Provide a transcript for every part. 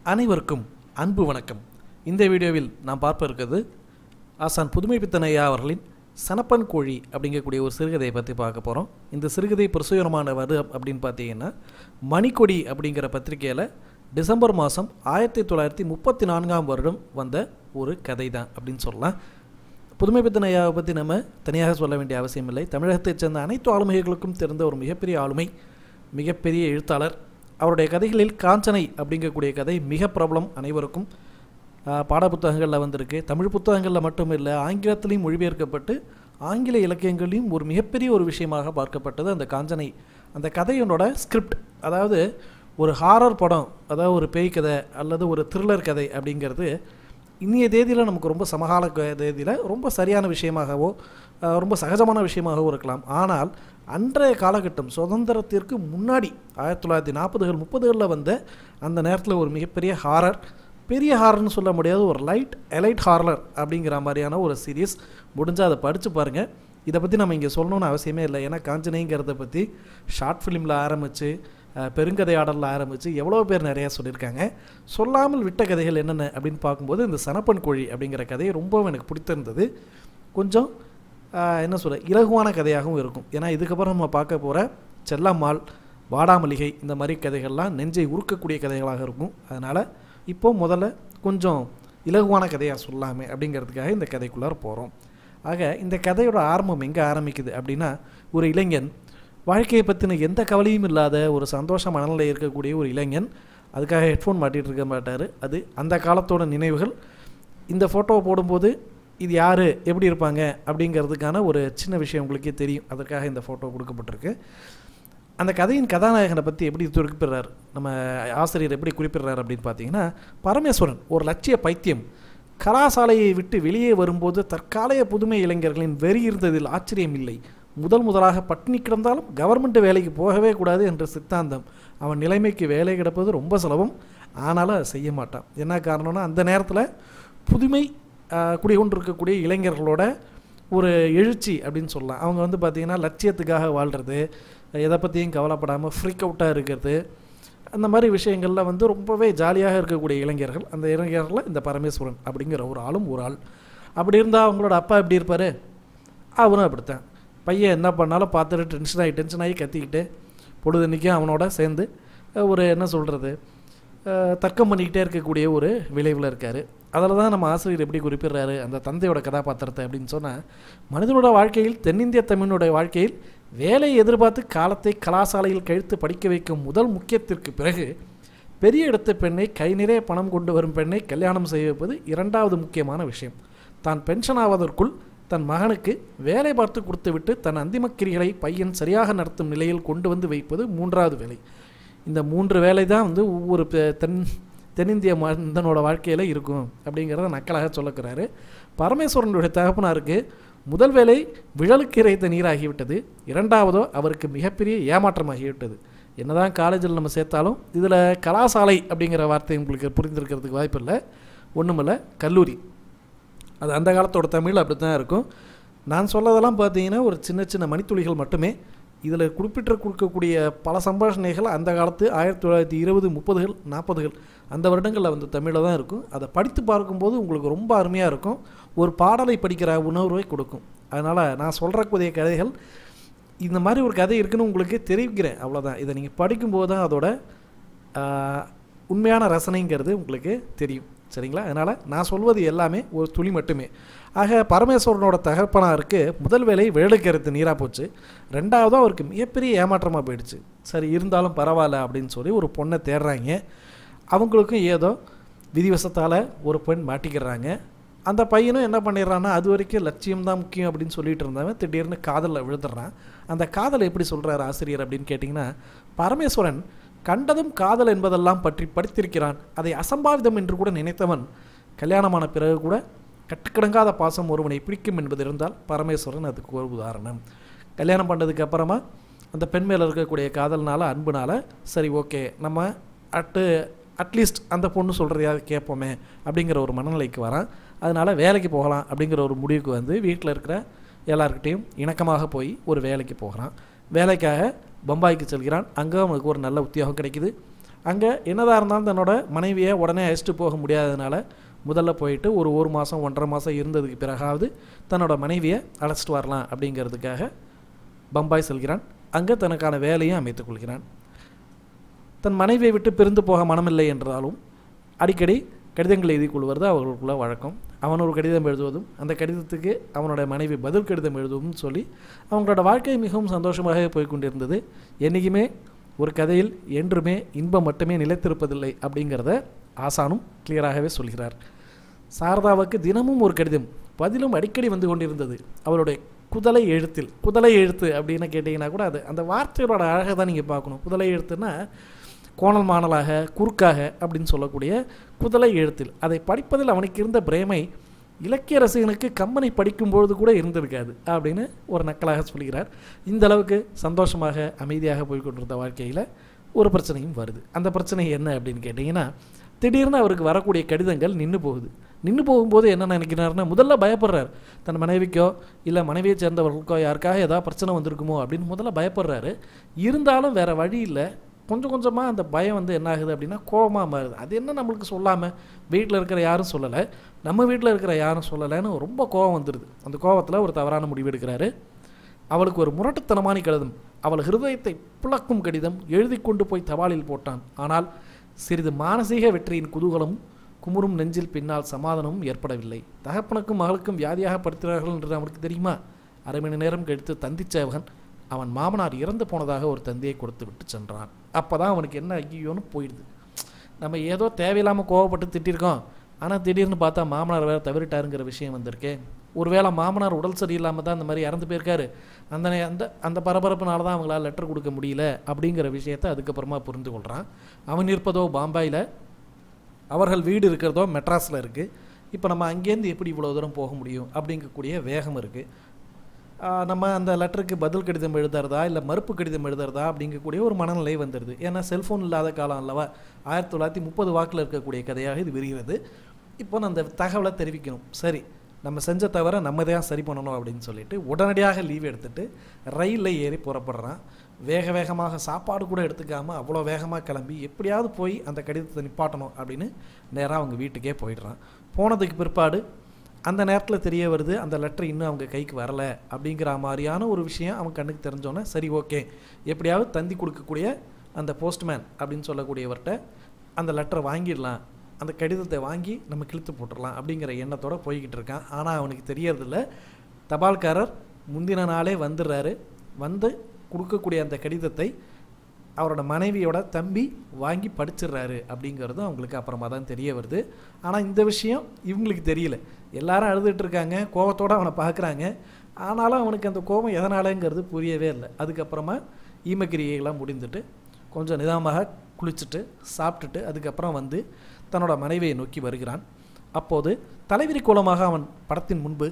அனைவருக்கும் அன்பு வணக்கம் இந்த வீடியோவில் நாம் பார்ப்ப இருக்கிறது ஆசான் புதுமை பித்தனையா அவர்களின் சனப்பன் கோழி அப்படிங்கக்கூடிய ஒரு சிறுகதையை பற்றி பார்க்க போகிறோம் இந்த சிறுகதை பிரசுரமான வருது அப்படின்னு பார்த்தீங்கன்னா மணிக்கொடி அப்படிங்கிற பத்திரிகையில் டிசம்பர் மாதம் ஆயிரத்தி தொள்ளாயிரத்தி முப்பத்தி நான்காம் வருடம் வந்த ஒரு கதை தான் அப்படின்னு சொல்லலாம் புதுமை பித்தன் ஐயாவை பற்றி நம்ம தனியாக சொல்ல வேண்டிய அவசியம் இல்லை தமிழகத்தைச் சேர்ந்த அனைத்து ஆளுமைகளுக்கும் தெரிந்த ஒரு மிகப்பெரிய ஆளுமை மிகப்பெரிய எழுத்தாளர் அவருடைய கதைகளில் காஞ்சனை அப்படிங்கக்கூடிய கதை மிக பிரபலம் அனைவருக்கும் ஆஹ், பாடப்புத்தகங்களில் வந்திருக்கு தமிழ் புத்தகங்களில் மட்டும் இல்லை ஆங்கிலத்திலையும் மொழிபெயர்க்கப்பட்டு ஆங்கில இலக்கியங்களையும் ஒரு மிகப்பெரிய ஒரு விஷயமாக பார்க்கப்பட்டது அந்த காஞ்சனை அந்த கதையினோட ஸ்கிரிப்ட் அதாவது ஒரு ஹாரர் படம் அதாவது ஒரு பேய் கதை அல்லது ஒரு த்ரில்லர் கதை அப்படிங்கிறது இன்றைய தேதியில் நமக்கு ரொம்ப சமகால க- தேதியில் ரொம்ப சரியான விஷயமாகவோ அஹ், ரொம்ப சகஜமான விஷயமாகவோ இருக்கலாம் ஆனால் அன்றைய காலகட்டம் சுதந்திரத்திற்கு முன்னாடி ஆயிரத்தி தொள்ளாயிரத்தி நாற்பதுகள் முப்பதுகளில் வந்த அந்த நேரத்தில் ஒரு மிகப்பெரிய ஹாரர் பெரிய ஹாரர்னு சொல்ல முடியாது ஒரு லைட் எலைட் ஹாரலர் அப்படிங்கிற மாதிரியான ஒரு சீரியஸ் முடிஞ்சால் அதை படித்து பாருங்கள் இதை பற்றி நம்ம இங்கே சொல்லணும்னு அவசியமே இல்லை ஏன்னா காஞ்சனைங்கிறத பற்றி ஷார்ட் ஃபிலிமில் ஆரம்பித்து பெருங்கதையாடலில் ஆரம்பித்து எவ்வளோ பேர் நிறையா சொல்லியிருக்காங்க சொல்லாமல் விட்ட கதைகள் என்னென்ன அப்படின்னு பார்க்கும்போது இந்த சனப்பன் கோழி அப்படிங்கிற கதை ரொம்பவும் எனக்கு பிடித்திருந்தது கொஞ்சம் ஆஹ், என்ன சொல்ல இலகுவான கதையாகவும் இருக்கும் ஏன்னா இதுக்கப்புறம் நம்ம பார்க்க போகிற செல்லம்மாள் வாடாமல்லிகை இந்த மாதிரி கதைகள்லாம் நெஞ்சை உருக்கக்கூடிய கதைகளாக இருக்கும் அதனால் இப்போ முதல்ல கொஞ்சம் இலகுவான கதையாக சொல்லாமே அப்படிங்கிறதுக்காக இந்த கதைக்குள்ளார போகிறோம் ஆக இந்த கதையோட ஆரம்பம் எங்கே ஆரம்பிக்குது அப்படின்னா ஒரு இளைஞன் வாழ்க்கையை பற்றின எந்த கவலையும் இல்லாத ஒரு சந்தோஷ மனநிலை இருக்கக்கூடிய ஒரு இளைஞன் அதுக்காக ஹெட்ஃபோன் மாட்டிகிட்டு இருக்க மாட்டார் அது அந்த காலத்தோட நினைவுகள் இந்த ஃபோட்டோவை போடும்போது இது யார் எப்படி இருப்பாங்க அப்படிங்கிறதுக்கான ஒரு சின்ன விஷயம் உங்களுக்கே தெரியும் அதற்காக இந்த ஃபோட்டோ கொடுக்கப்பட்டிருக்கு அந்த கதையின் கதாநாயகனை பற்றி எப்படி குறிப்பிடுறார் நம்ம ஆசிரியர் எப்படி குறிப்பிடுறார் அப்படின்னு பார்த்தீங்கன்னா பரமேஸ்வரன் ஒரு லட்சிய பைத்தியம் கலாசாலையை விட்டு வெளியே வரும்போது தற்காலிக புதுமை இளைஞர்களின் வெறி இருந்ததில் ஆச்சரியம் இல்லை முதல் முதலாக பட்டினி கிடந்தாலும் கவர்மெண்ட் வேலைக்கு போகவே கூடாது என்ற சித்தாந்தம் அவன் நிலைமைக்கு வேலை கிடப்பது ரொம்ப சுலபம் ஆனாலும் அதை செய்ய மாட்டான் என்ன காரணம்னா அந்த நேரத்தில் புதுமை ஆஹ், குடிகொண்டிருக்கக்கூடிய இளைஞர்களோட ஒரு எழுச்சி அப்படின்னு சொல்லலாம் அவங்க வந்து பார்த்திங்கன்னா லட்சியத்துக்காக வாழ்கிறது எதை பற்றியும் கவலைப்படாமல் ஃப்ரீக் அவுட்டாக இருக்கிறது அந்த மாதிரி விஷயங்களில் வந்து ரொம்பவே ஜாலியாக இருக்கக்கூடிய இளைஞர்கள் அந்த இளைஞர்களில் இந்த பரமேஸ்வரன் அப்படிங்கிற ஒரு ஆளும் ஒரு ஆள் அப்படி இருந்தால் அவங்களோட அப்பா எப்படி இருப்பார் அவனும் அப்படித்தான் பையன் என்ன பண்ணாலும் பார்த்துட்டு டென்ஷன் ஆகி டென்ஷன் ஆகி கத்திக்கிட்டு பொழுதுன்னைக்கும் அவனோட சேர்ந்து அஹ், ஒரு என்ன சொல்கிறது தர்க்கம் பண்ணிக்கிட்டே இருக்கக்கூடிய ஒரு விளைவில் இருக்கார் அதில் தான் நம்ம ஆசிரியர் எப்படி குறிப்பிடுறாரு அந்த தந்தையோட கதாபாத்திரத்தை அப்படின்னு சொன்னால் மனிதனோட வாழ்க்கையில் தென்னிந்திய தமிழனுடைய வாழ்க்கையில் வேலையை எதிர்பார்த்து காலத்தை கலாசாலையில் கழித்து படிக்க வைக்கும் முதல் முக்கியத்திற்கு பிறகு பெரிய இடத்து பெண்ணை கை நிறைய பணம் கொண்டு வரும் பெண்ணை கல்யாணம் செய்ய வைப்பது இரண்டாவது முக்கியமான விஷயம் தான் பென்ஷன் ஆவதற்குள் தன் மகனுக்கு வேலை பார்த்து கொடுத்துவிட்டு தன் அந்திமக்கிரிகளை பையன் சரியாக நடத்தும் நிலையில் கொண்டு வந்து வைப்பது மூன்றாவது வேலை இந்த மூன்று வேலை தான் வந்து ஒவ்வொரு பெ- தென் தென்னிந்திய மனிதனோட வாழ்க்கையில் இருக்கும் அப்படிங்கிறத நக்கலாக சொல்லக்கிறாரு பரமேஸ்வரனுடைய தகப்பனாருக்கு முதல் வேலை விழலுக்கு இறைத்த நீராகிவிட்டது இரண்டாவதோ அவருக்கு மிகப்பெரிய ஏமாற்றமாகிவிட்டது என்னதான் காலேஜில் நம்ம சேர்த்தாலும் இதில் கலாசாலை அப்படிங்கிற வார்த்தை உங்களுக்கு புரிந்திருக்கிறதுக்கு வாய்ப்பில்லை ஒன்றுமில்ல கல்லூரி அது அந்த காலத்தோட தமிழ் அப்படி தான் இருக்கும் நான் சொல்லதெல்லாம் பார்த்தீங்கன்னா ஒரு சின்ன சின்ன மணித்துளிகள் மட்டுமே இதில் குறிப்பிட்டு கொடுக்கக்கூடிய பல சம்பாஷணைகள் அந்த காலத்து ஆயிரத்தி தொள்ளாயிரத்தி இருபது முப்பதுகள் நாற்பதுகள் அந்த வருடங்களில் வந்து தமிழில் தான் இருக்கும் அதை படித்து பார்க்கும்போது உங்களுக்கு ரொம்ப அருமையாக இருக்கும் ஒரு பாடலை படிக்கிற உணர்வை கொடுக்கும் அதனால் நான் சொல்கிறக்கூடிய கதைகள் இந்த மாதிரி ஒரு கதை இருக்குன்னு உங்களுக்கு தெரிவிக்கிறேன் அவ்வளோதான் இதை நீங்கள் படிக்கும்போது தான் அதோட ஆஹ், உண்மையான ரசனைங்கிறது உங்களுக்கு தெரியும் சரிங்களா அதனால் நான் சொல்வது எல்லாமே ஒரு துளி மட்டுமே ஆக பரமேஸ்வரனோட தகப்பனாருக்கு முதல் வேலை வேலைக்கருத்து நீராக போச்சு ரெண்டாவது அவருக்கு மிகப்பெரிய ஏமாற்றமாக போயிடுச்சு சரி இருந்தாலும் பரவாயில்ல அப்படின்னு சொல்லி ஒரு பொண்ணை தேடுறாங்க அவங்களுக்கும் ஏதோ விதிவசத்தால் ஒரு பெண் மாட்டிக்கிறாங்க அந்த பையனும் என்ன பண்ணிடுறான்னா அது வரைக்கும் லட்சியம் தான் முக்கியம் அப்படின்னு சொல்லிட்டு இருந்தவன் திடீர்னு காதலில் விழுந்துடுறான் அந்த காதலை எப்படி சொல்கிறார் ஆசிரியர் அப்படின்னு கேட்டிங்கன்னா பரமேஸ்வரன் கண்டதும் காதல் என்பதெல்லாம் பற்றி படித்திருக்கிறான் அதை அசம்பாவிதம் என்று கூட நினைத்தவன் கல்யாணமான பிறகு கூட கட்டுக்கடங்காத பாசம் ஒருவனை பிடிக்கும் என்பது இருந்தால் பரமேஸ்வரன் அதுக்கு ஒரு உதாரணம் கல்யாணம் பண்ணதுக்கு அப்புறமா அந்த பெண் மேலே இருக்கக்கூடிய காதல்னால அன்புனால சரி ஓகே நம்ம அட்டு அட்லீஸ்ட் அந்த பொண்ணு சொல்கிறதையாவது கேட்போமே அப்படிங்கிற ஒரு மனநிலைக்கு வரான் அதனால் வேலைக்கு போகலாம் அப்படிங்கிற ஒரு முடிவுக்கு வந்து வீட்டில் இருக்கிற எல்லார்கிட்டேயும் இணக்கமாக போய் ஒரு வேலைக்கு போகிறான் வேலைக்காக பம்பாய்க்கு செல்கிறான் அங்கே அவனுக்கு ஒரு நல்ல உத்தியோகம் கிடைக்குது அங்கே என்னதான் இருந்தாலும் தன்னோட மனைவியை உடனே அழைச்சிட்டு போக முடியாததுனால முதல்ல போயிட்டு ஒரு ஒரு மாதம் ஒன்றரை மாதம் இருந்ததுக்கு பிறகாவது தன்னோட மனைவியை அழைச்சிட்டு வரலாம் அப்படிங்கிறதுக்காக பம்பாய் செல்கிறான் அங்கே தனக்கான வேலையும் அமைத்துக் கொள்கிறான் தன் மனைவியை விட்டு பிரிந்து போக மனமில்லை என்றாலும் அடிக்கடி கடிதங்கள் எழுதி கொள்வது அவர்களுக்குள்ள வழக்கம் அவன் ஒரு கடிதம் எழுதுவதும் அந்த கடிதத்துக்கு அவனோட மனைவி பதில் கடிதம் எழுதுவதும் சொல்லி அவங்களோட வாழ்க்கை மிகவும் சந்தோஷமாக போய் கொண்டிருந்தது என்றைக்குமே ஒரு கதையில் என்றுமே இன்பம் மட்டுமே நிலைத்திருப்பதில்லை அப்படிங்கிறத ஆசானும் கிளியராகவே சொல்கிறார் சாரதாவுக்கு தினமும் ஒரு கடிதம் பதிலும் அடிக்கடி வந்து கொண்டிருந்தது அவளுடைய குதலை எழுத்தில் குதலை எழுத்து அப்படின்னு கேட்டிங்கன்னா கூட அது அந்த வார்த்தையோட அழகை தான் நீங்கள் பார்க்கணும் குதலை எழுத்துன்னா கோணல் மாணலாக குறுக்காக அப்படின்னு சொல்லக்கூடிய குதலை எழுத்தில் அதை படிப்பதில் அவனுக்கு இருந்த பிரேமை இலக்கிய ரசிகனுக்கு கம்பனை படிக்கும்பொழுது கூட இருந்திருக்காது அப்படின்னு ஒரு நக்கலாக சொல்கிறார் இந்த அளவுக்கு சந்தோஷமாக அமைதியாக போய் கொண்டிருந்த வாழ்க்கையில் ஒரு பிரச்சனையும் வருது அந்த பிரச்சனை என்ன அப்படின்னு கேட்டிங்கன்னா திடீர்னு அவருக்கு வரக்கூடிய கடிதங்கள் நின்று போகுது நின்று போகும்போது என்ன நினைக்கிறாருன்னா முதல்ல பயப்படுறார் தன் மனைவிக்கோ இல்லை மனைவியை சேர்ந்தவர்களுக்கோ யாருக்காக ஏதாவது பிரச்சனை வந்திருக்குமோ அப்படின்னு முதல்ல பயப்படுறாரு இருந்தாலும் வேறு வழி இல்லை கொஞ்சம் கொஞ்சமாக அந்த பயம் வந்து என்ன ஆகுது அப்படின்னா கோபமாக மாறுது அது என்ன நம்மளுக்கு சொல்லாமல் வீட்டில் இருக்கிற யாரும் சொல்லலை நம்ம வீட்டில் இருக்கிற யாரும் சொல்லலைன்னு ரொம்ப கோபம் வந்துடுது அந்த கோபத்தில் ஒரு தவறான முடிவு எடுக்கிறாரு அவளுக்கு ஒரு முரட்டுத்தனமான கடிதம் அவள் ஹிருதயத்தை பிளக்கும் கடிதம் எழுதி கொண்டு போய் தபாலில் போட்டான் ஆனால் சிறிது மானசீக வெற்றியின் குதூகலமும் குமுறும் நெஞ்சில் பின்னால் சமாதானமும் ஏற்படவில்லை தகப்பனுக்கும் மகளுக்கும் வியாதியாக படுத்துகிறார்கள் என்று அவனுக்கு தெரியுமா அரை மணி நேரம் கழித்து தந்திச்சேவகன் அவன் மாமனார் இறந்து போனதாக ஒரு தந்தையை கொடுத்து விட்டு சென்றான் அப்போ தான் அவனுக்கு என்ன ஐயோன்னு போயிடுது நம்ம ஏதோ தேவையில்லாமல் கோவப்பட்டு திட்டிருக்கோம் ஆனால் திடீர்னு பார்த்தா மாமனார் வேறு தவறிட்டாருங்கிற விஷயம் வந்திருக்கே ஒருவேளை மாமனார் உடல் சரியில்லாமல் தான் இந்த மாதிரி இறந்து போயிருக்காரு அந்த நே- அந்த அந்த பரபரப்புனால தான் அவங்களால லெட்டர் கொடுக்க முடியல அப்படிங்கிற விஷயத்தை அதுக்கப்புறமா புரிந்து கொள்கிறான் அவன் இருப்பதோ பாம்பாயில் அவர்கள் வீடு இருக்கிறதோ மெட்ராஸில் இருக்குது இப்போ நம்ம அங்கேருந்து எப்படி இவ்வளோ தூரம் போக முடியும் அப்படிங்கக்கூடிய வேகம் இருக்குது நம்ம அந்த லெட்டருக்கு பதில் கடிதம் எழுதுறதா இல்லை மறுப்பு கடிதம் எழுதுறதா அப்படிங்கக்கூடிய ஒரு மனநிலை வந்துடுது ஏன்னா செல்ஃபோன் இல்லாத காலம் அல்லவா ஆயிரத்தி தொள்ளாயிரத்தி முப்பது வாக்கில் இருக்கக்கூடிய கதையாக இது விரிகிறது இப்போ நான் அந்த தகவலை தெரிவிக்கணும் சரி நம்ம செஞ்ச தவிர நம்ம தான் சரி பண்ணணும் அப்படின்னு சொல்லிட்டு உடனடியாக லீவ் எடுத்துட்டு ரயிலில் ஏறி புறப்படுறான் வேக வேகமாக சாப்பாடு கூட எடுத்துக்காமல் அவ்வளோ வேகமாக கிளம்பி எப்படியாவது போய் அந்த கடிதத்தை நிப்பாட்டணும் அப்படின்னு நேராக அவங்க வீட்டுக்கே போயிடுறான் போனதுக்கு பிற்பாடு அந்த நேரத்தில் தெரிய வருது அந்த லெட்டர் இன்னும் அவங்க கைக்கு வரல அப்படிங்கிற மாதிரியான ஒரு விஷயம் அவன் கண்ணுக்கு தெரிஞ்சோன்னே சரி ஓகே எப்படியாவது தந்தி கொடுக்கக்கூடிய அந்த போஸ்ட்மேன் அப்படின்னு சொல்லக்கூடியவர்கிட்ட அந்த லெட்டரை வாங்கிடலாம் அந்த கடிதத்தை வாங்கி நம்ம கிழித்து போட்டுடலாம் அப்படிங்கிற எண்ணத்தோட போய்கிட்டு இருக்கான் ஆனால் அவனுக்கு தெரியறதில்ல தபால்காரர் முந்தின நாளே வந்துடுறாரு வந்து கொடுக்கக்கூடிய அந்த கடிதத்தை அவரோட மனைவியோட தம்பி வாங்கி படிச்சிடுறாரு அப்படிங்கிறது அவங்களுக்கு அப்புறமா தான் தெரிய வருது ஆனால் இந்த விஷயம் இவங்களுக்கு தெரியல எல்லாரும் அழுதுட்டு இருக்காங்க கோபத்தோடு அவனை பார்க்குறாங்க ஆனாலும் அவனுக்கு அந்த கோபம் எதனாலங்கிறது புரியவே இல்லை அதுக்கப்புறமா ஈமக்கிரியைகள்லாம் முடிந்துட்டு கொஞ்சம் நிதானமாக குளிச்சுட்டு சாப்பிட்டுட்டு அதுக்கப்புறம் வந்து தன்னோட மனைவியை நோக்கி வருகிறான் அப்போது தலைவிரி கோலமாக அவன் படத்தின் முன்பு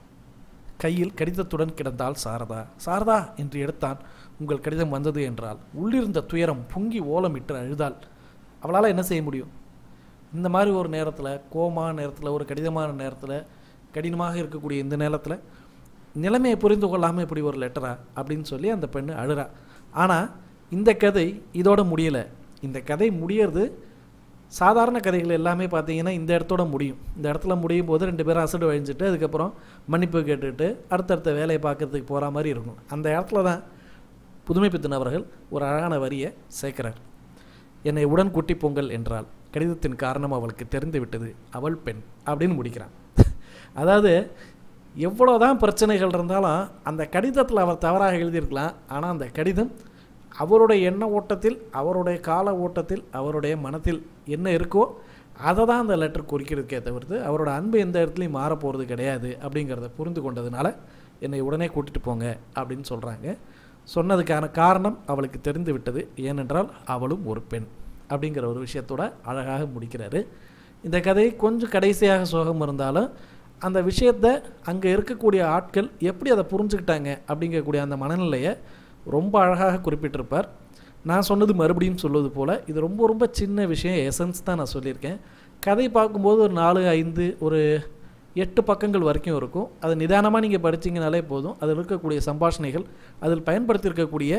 கையில் கடிதத்துடன் கிடந்தாள் சாரதா சாரதா என்று எடுத்தான் உங்கள் கடிதம் வந்தது என்றால் உள்ளிருந்த துயரம் பொங்கி ஓலமிட்டு அழுதாள் அவளால் என்ன செய்ய முடியும் இந்த மாதிரி ஒரு நேரத்தில் கோமான நேரத்தில் ஒரு கடிதமான நேரத்தில் கடினமாக இருக்கக்கூடிய இந்த நேரத்தில் நிலைமையை புரிந்து கொள்ளாமல் இப்படி ஒரு லெட்டரா அப்படின்னு சொல்லி அந்த பெண்ணு அழுறா ஆனால் இந்த கதை இதோட முடியலை இந்த கதை முடியறது சாதாரண கதைகள் எல்லாமே பார்த்தீங்கன்னா இந்த இடத்தோட முடியும் இந்த இடத்துல முடியும் போது ரெண்டு பேரும் அசடு வழிஞ்சிட்டு அதுக்கப்புறம் மன்னிப்பு கேட்டுட்டு அடுத்தடுத்த வேலையை பார்க்கறதுக்கு போகிற மாதிரி இருக்கும் அந்த இடத்துல தான் புதுமை பித்தன் அவர்கள் ஒரு அழகான வரியை சேர்க்கிறார் என்னை உடன் கூட்டி பொங்கல் என்றால் கடிதத்தின் காரணம் அவளுக்கு தெரிந்து விட்டது அவள் பெண் அப்படின்னு முடிக்கிறான் அதாவது எவ்வளோதான் பிரச்சனைகள் இருந்தாலும் அந்த கடிதத்தில் அவர் தவறாக எழுதியிருக்கலாம் ஆனால் அந்த கடிதம் அவருடைய எண்ண ஓட்டத்தில் அவருடைய கால ஓட்டத்தில் அவருடைய மனத்தில் என்ன இருக்கோ அதை தான் அந்த லெட்டர் குறிக்கிறதுக்கே தவிர்த்து அவரோட அன்பு எந்த இடத்துலையும் மாறப்போகிறது கிடையாது அப்படிங்கிறத புரிந்து கொண்டதுனால என்னை உடனே கூட்டிகிட்டு போங்க அப்படின்னு சொல்கிறாங்க சொன்னதுக்கான காரணம் அவளுக்கு தெரிந்து விட்டது ஏனென்றால் அவளும் ஒரு பெண் அப்படிங்கிற ஒரு விஷயத்தோட அழகாக முடிக்கிறாரு இந்த கதை கொஞ்சம் கடைசியாக சோகம் இருந்தாலும் அந்த விஷயத்தை அங்கே இருக்கக்கூடிய ஆட்கள் எப்படி அதை புரிஞ்சுக்கிட்டாங்க அப்படிங்கக்கூடிய அந்த மனநிலையை ரொம்ப அழகாக குறிப்பிட்டிருப்பார் நான் சொன்னது மறுபடியும் சொல்வது போல் இது ரொம்ப ரொம்ப சின்ன விஷயம் எசன்ஸ் தான் நான் சொல்லியிருக்கேன் கதை பார்க்கும்போது ஒரு நாலு ஐந்து ஒரு எட்டு பக்கங்கள் வரைக்கும் இருக்கும் அது நிதானமாக நீங்கள் படிச்சீங்கனாலே போதும் அதில் இருக்கக்கூடிய சம்பாஷணைகள் அதில் பயன்படுத்தியிருக்கக்கூடிய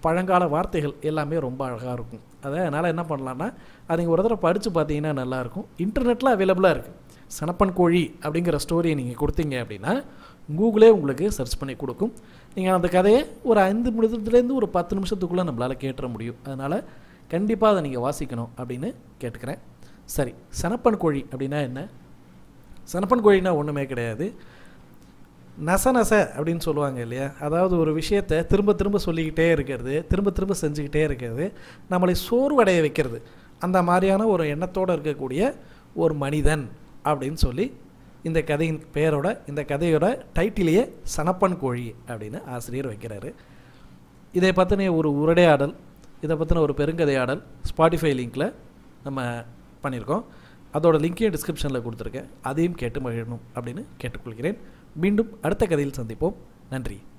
பழங்கால வார்த்தைகள் எல்லாமே ரொம்ப அழகாக இருக்கும் அதை அதனால் என்ன பண்ணலான்னா அதை நீங்கள் ஒரு தடவை படித்து பார்த்தீங்கன்னா நல்லாயிருக்கும் இன்டர்நெட்டில் அவைலபிளாக இருக்குது சனப்பன் கோழி அப்படிங்கிற ஸ்டோரியை நீங்கள் கொடுத்தீங்க அப்படின்னா கூகுளே உங்களுக்கு சர்ச் பண்ணி கொடுக்கும் நீங்கள் அந்த கதையை ஒரு ஐந்து நிமிஷத்துலேருந்து ஒரு பத்து நிமிஷத்துக்குள்ளே நம்மளால் கேட்டுற முடியும் அதனால் கண்டிப்பாக அதை நீங்கள் வாசிக்கணும் அப்படின்னு கேட்டுக்கிறேன் சரி சனப்பன் கோழி அப்படின்னா என்ன சனப்பன் கோழினா ஒன்றுமே கிடையாது நச நச அப்படின்னு சொல்லுவாங்க இல்லையா அதாவது ஒரு விஷயத்தை திரும்ப திரும்ப சொல்லிக்கிட்டே இருக்கிறது திரும்ப திரும்ப செஞ்சுக்கிட்டே இருக்கிறது நம்மளை சோர்வடைய வைக்கிறது அந்த மாதிரியான ஒரு எண்ணத்தோடு இருக்கக்கூடிய ஒரு மனிதன் அப்படின்னு சொல்லி இந்த கதையின் பெயரோட இந்த கதையோட டைட்டிலேயே சனப்பன் கோழி அப்படின்னு ஆசிரியர் வைக்கிறாரு இதை பற்றின ஒரு உரையாடல் இதை பற்றின ஒரு பெருங்கதையாடல் ஸ்பாட்டிஃபை லிங்க்கில் நம்ம பண்ணியிருக்கோம் அதோட லிங்க்கையும் டிஸ்கிரிப்ஷனில் கொடுத்துருக்கேன் அதையும் கேட்டு மகிழணும் அப்படின்னு கேட்டுக்கொள்கிறேன் மீண்டும் அடுத்த கதையில் சந்திப்போம் நன்றி